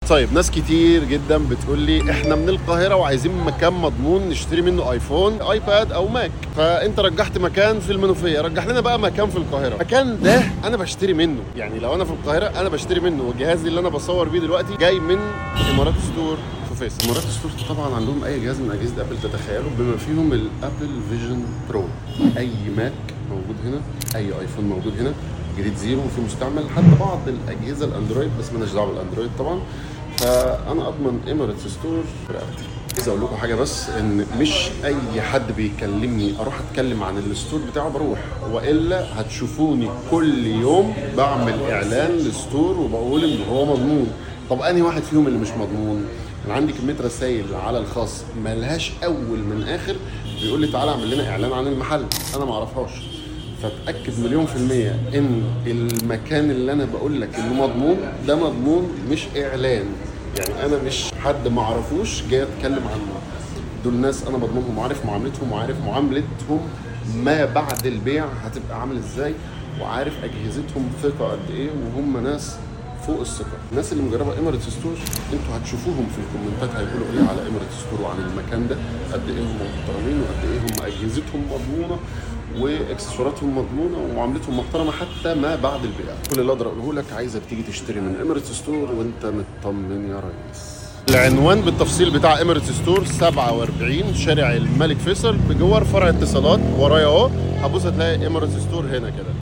طيب ناس كتير جدا بتقول لي احنا من القاهره وعايزين مكان مضمون نشتري منه ايفون ايباد او ماك فانت رجحت مكان في المنوفيه رجح لنا بقى مكان في القاهره المكان ده انا بشتري منه يعني لو انا في القاهره انا بشتري منه وجهازي اللي انا بصور بيه دلوقتي جاي من امارات ستور في فيس امارات ستور طبعا عندهم اي جهاز من اجهزه ابل تتخيلوا بما فيهم الابل فيجن برو اي ماك موجود هنا اي ايفون موجود هنا جديد زيرو وفي مستعمل حتى بعض الاجهزه الاندرويد بس مالناش دعوه بالاندرويد طبعا فانا اضمن ايميريتس ستور برقبتي عايز اقول لكم حاجه بس ان مش اي حد بيكلمني اروح اتكلم عن الستور بتاعه بروح والا هتشوفوني كل يوم بعمل اعلان للستور وبقول ان هو مضمون طب انهي واحد فيهم اللي مش مضمون انا عندي كميه رسائل على الخاص ملهاش اول من اخر بيقول لي تعالى اعمل لنا اعلان عن المحل انا ما اعرفهاش فتاكد مليون في الميه ان المكان اللي انا بقول لك انه مضمون ده مضمون مش اعلان يعني انا مش حد ما اعرفوش جاي اتكلم عنه دول ناس انا بضمنهم وعارف معاملتهم وعارف معاملتهم ما بعد البيع هتبقى عامل ازاي وعارف اجهزتهم ثقه قد ايه وهم ناس فوق الثقه الناس اللي مجربه ايميريتس ستور انتوا هتشوفوهم في الكومنتات هيقولوا ايه على ايميريتس ستور وعن المكان ده قد ايه هم محترمين وقد ايه هم اجهزتهم مضمونه واكسسواراتهم مضمونه ومعاملتهم محترمه حتى ما بعد البيع كل اللي اقدر اقوله لك عايزك تيجي تشتري من ايميريتس ستور وانت مطمن يا ريس العنوان بالتفصيل بتاع ايميريتس ستور 47 شارع الملك فيصل بجوار فرع اتصالات ورايا اهو هتبص هتلاقي ايميريتس ستور هنا كده